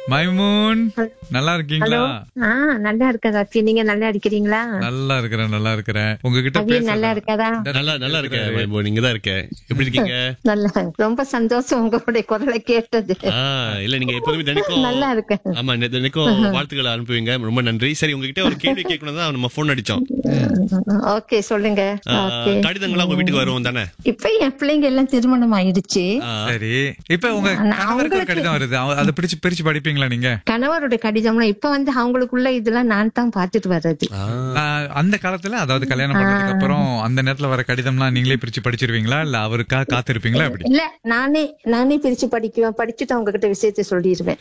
மைமூன் நல்லா இருக்கீங்களா ஆ நல்லா இருக்கேன் ராசி நீங்க நல்லா இருக்கிறீங்களா நல்லா இருக்கிறேன் நல்லா இருக்கிறேன் உங்ககிட்ட அவியல் நல்லா பேச இருக்காதா நல்லா நல்லா இருக்கேன் வைபவ், நீங்க தான் இருக்க எப்படி இருக்கீங்க நல்லா ரொம்ப சந்தோஷம் உங்களுடைய குரலை கேட்டது ஆ, இல்ல நீங்க எப்போதுமே தினைக்கும் நல்லா இருக்கேன் ஆமா நெ- தினைக்கும் வாழ்த்துக்களை அனுப்புவீங்க ரொம்ப நன்றி சரி உங்ககிட்ட ஒரு கேள்வி கேட்கணும் தான் நம்ம போன் அடிச்சோம் ஓகே சொல்லுங்க ஆ, ஓகே கடிதங்கள்லாம் உங்க வீட்டுக்கு வரும் தானே இப்ப என் பிள்ளைங்க எல்லாம் திருமணம் ஆயிடுச்சு சரி இப்ப உங்க நான் கணவருக்கு ஒரு அவங்களுக்கு- கடிதம் வருது அவ- அதை பிரிச்சு பிரிச்சு படிப்பீங்களா நீங்க கணவருடைய கடிதம்லாம் இப்ப வந்து அவங்களுக்குள்ள இதெல்லாம் நான் தான் பாத்துட்டு வர்றது ஆ, ஆஹ், அந்த காலத்துல அதாவது கல்யாணம் பண்ணதுக்கு அப்புறம் அந்த நேரத்துல வர கடிதம்லாம் நீங்களே பிரிச்சு படிச்சிருவீங்களா இல்ல அவருக்காக காத்திருப்பீங்களா எப்படி இல்ல நானே நானே பிரிச்சு படிக்குவேன் படிச்சுட்டு அவங்க கிட்ட விஷயத்த சொல்லிடுவேன்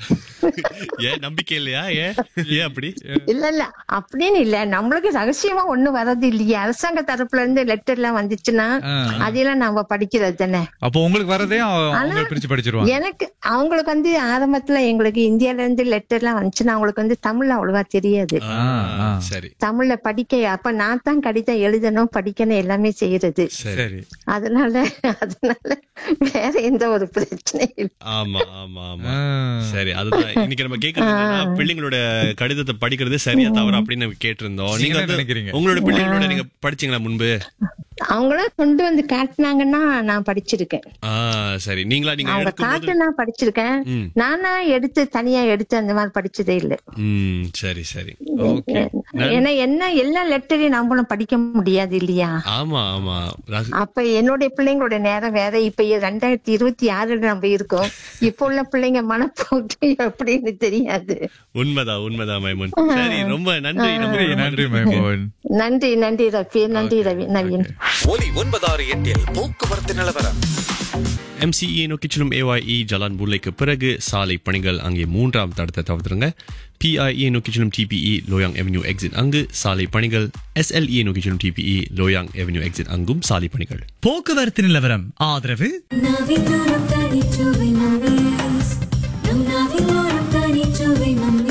ஏன் நம்பிக்கை இல்லையா ஏன் ஏன் அப்படி இல்ல இல்ல அப்படின்னு இல்ல நம்மளுக்கு ரகசியமா ஒண்ணு வர்றது இல்லையே அரசாங்க தரப்புல இருந்து லெட்டர் எல்லாம் வந்துச்சுன்னா ஆ. அதெல்லாம் நாம படிக்கிறது தானே அப்போ உங்களுக்கு வரதே அவ- அவங்க பிரிச்சு படிச்சிருவாங்க எனக்கு அவங்களுக்கு வந்து ஆரம்பத்துல எங்களுக்கு இந்தியால இருந்து லெட்டர் எல்லாம் வந்துச்சுன்னா அவங்களுக்கு வந்து தமிழ் அவ்வளவா தெரியாது ஆ, ஆ. சரி தமிழ்ல படிக்க அப்ப நான் தான் கடிதம் எழுதணும் படிக்கணும் எல்லாமே செய்யறது சரி சரி அதனால அதனால வேற எந்த ஒரு பிரச்சனையும் இல்லை ஆமா ஆமா ஆமா ஆஹ். சரி அதுதான் இன்னைக்கு நம்ம கேக்குறது என்னன்னா பிள்ளைங்களோட கடிதத்தை படிக்கிறது சரியா தவறா அப்படின்னு நம்ம கேட்டிருந்தோம் நீங்க நீங்க என்ன வந்து நினைக்கிறீங்க? உங்களோட பிள்ளைங்களோட நீங்க படிச்சீங்களா முன்பு அவங்கள கொண்டு வந்து காட்டினாங்கன்னா நான் படிச்சிருக்கேன் ஆ சரி நீங்களா நீங்க அவங்க எடுக்கும்போது காட்டு நான் படிச்சிருக்கேன் ம். நானா எடுத்து தனியா எடுத்து அந்த மாதிரி படிச்சதே இல்ல ம் சரி சரி ஓகே ஏன்னா என்ன எல்லா லெட்டரையும் நம்மளும் படிக்க முடியாது இல்லையா ஆமா ஆமா ராசி- அப்ப என்னுடைய பிள்ளைங்களோட நேரம் வேற இப்ப ரெண்டாயிரத்தி இருபத்தி ஆறுல நம்ம இருக்கோம் இப்ப உள்ள பிள்ளைங்க மனப்போக்கு எப்படின்னு தெரியாது உண்மைதான் உண்மைதான் மைமன் சரி ரொம்ப நன்றி நன்றி நம்ம நன்றி மைமோன் நன்றி நன்றி ரஃபி நன்றி ரவி நவீன் ஒலி ஒன்பதாறு எட்டில் போக்குவரத்து நிலவரம் எம்சிஇ நோக்கி செல்லும் ஏஒய்இ ஜலான் புல்லைக்கு பிறகு சாலை பணிகள் அங்கே மூன்றாம் தடத்தை தவிர்த்துருங்க பிஐஇ நோக்கி செல்லும் டிபிஇ லோயாங் எவென்யூ எக்ஸிட் அங்கு சாலை பணிகள் எஸ்எல்இ நோக்கி செல்லும் டிபிஇ லோயாங் எவென்யூ எக்ஸிட் அங்கும் சாலை பணிகள் போக்குவரத்து நிலவரம் ஆதரவு நாவிலோரம் தனிச்சுவை மம்மீஸ் நம் நாவிலோரம் தனிச்சுவை மம்மீஸ்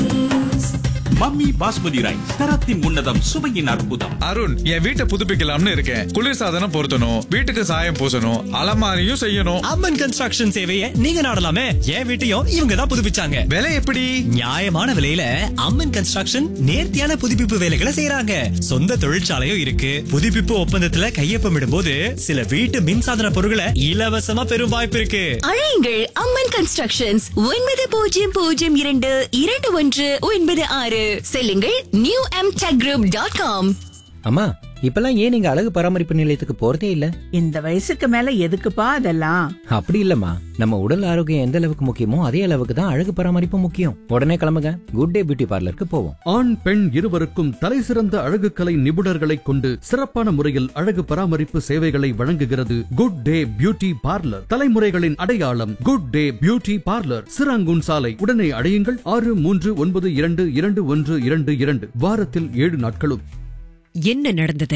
மம்மி பாஸ்மதி ரைஸ் தரத்தின் உன்னதம் சுவையின் அற்புதம் அருண் என் வீட்டை புதுப்பிக்கலாம்னு இருக்கேன் குளிர்சாதனம் பொருத்தணும் வீட்டுக்கு சாயம் பூசணும் அலமாரியும் செய்யணும் அம்மன் கன்ஸ்ட்ரக்ஷன் சேவையை நீங்க நாடலாமே என் வீட்டையும் இவங்க தான் புதுப்பிச்சாங்க விலை எப்படி நியாயமான விலையில அம்மன் கன்ஸ்ட்ரக்ஷன் நேர்த்தியான புதுப்பிப்பு வேலைகளை செய்யறாங்க சொந்த தொழிற்சாலையும் இருக்கு புதுப்பிப்பு ஒப்பந்தத்துல கையொப்பமிடும் போது சில வீட்டு மின்சாதன பொருட்களை இலவசமா பெறும் வாய்ப்பு இருக்கு அழையுங்கள் அம்மன் கன்ஸ்ட்ரக்ஷன்ஸ் ஒன்பது பூஜ்ஜியம் பூஜ்ஜியம் இரண்டு இரண்டு ஒன்று ஒன்பது ஆறு செல்லுங்கள் new M tech group dot com அம்மா இப்பெல்லாம் ஏன் நீங்க அழகு பராமரிப்பு நிலையத்துக்கு போறதே இல்ல இந்த வயசுக்கு மேல எதுக்குப்பா அதெல்லாம் அப்படி இல்லம்மா நம்ம உடல் ஆரோக்கியம் எந்த அளவுக்கு முக்கியமோ அதே அளவுக்கு தான் அழகு பராமரிப்பு முக்கியம் உடனே கிளம்புங்க குட் டே பியூட்டி பார்லருக்கு போவோம் ஆண் பெண் இருவருக்கும் தலைசிறந்த அழகுக்கலை நிபுணர்களை கொண்டு சிறப்பான முறையில் அழகு பராமரிப்பு சேவைகளை வழங்குகிறது குட் டே பியூட்டி பார்லர் தலைமுறைகளின் அடையாளம் good day beauty parlour Serangoon சாலை உடனே அடையுங்கள் ஆறு மூன்று ஒன்பது இரண்டு இரண்டு ஒன்று இரண்டு இரண்டு வாரத்தில் ஏழு நாட்களும் என்ன நடந்தது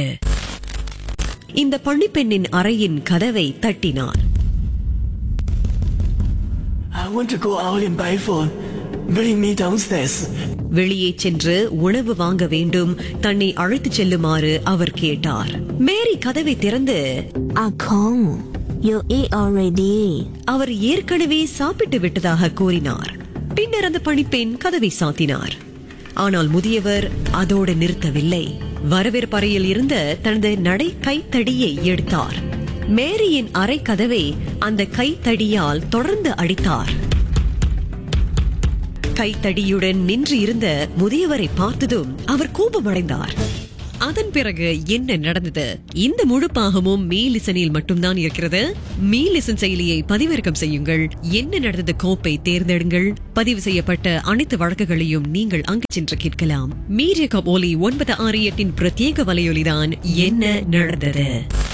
இந்த பள்ளிப்பெண்ணின் அறையின் கதவை தட்டினார் I want to go out and buy phone. Bring me downstairs. வெளியே சென்று உணவு வாங்க வேண்டும் தன்னை அழைத்துச் செல்லுமாறு அவர் கேட்டார் மேரி கதவை திறந்து Akong, you eat already. அவர் ஏற்கனவே சாப்பிட்டு விட்டதாக கூறினார் பின்னர் அந்த பணிப்பெண் கதவை சாத்தினார் ஆனால் முதியவர் அதோடு நிறுத்தவில்லை வரவேற்பறையில் இருந்த தனது நடை கைத்தடியை எடுத்தார் மேரியின் அறை கதவை அந்த கைத்தடியால் தொடர்ந்து அடித்தார் கைத்தடியுடன் நின்று இருந்த முதியவரை பார்த்ததும் அவர் கோபமடைந்தார் அதன் பிறகு என்ன நடந்தது இந்த முழு பாகமும் மீலிசனில் மட்டும்தான் இருக்கிறது மீலிசன் செயலியை பதிவிறக்கம் செய்யுங்கள் என்ன நடந்தது கோப்பை தேர்ந்தெடுங்கள் பதிவு செய்யப்பட்ட அனைத்து வழக்குகளையும் நீங்கள் அங்கு சென்று கேட்கலாம் மீடியா ஒலி ஒன்பது ஆறு எட்டின் பிரத்யேக வலையொலிதான் என்ன நடந்தது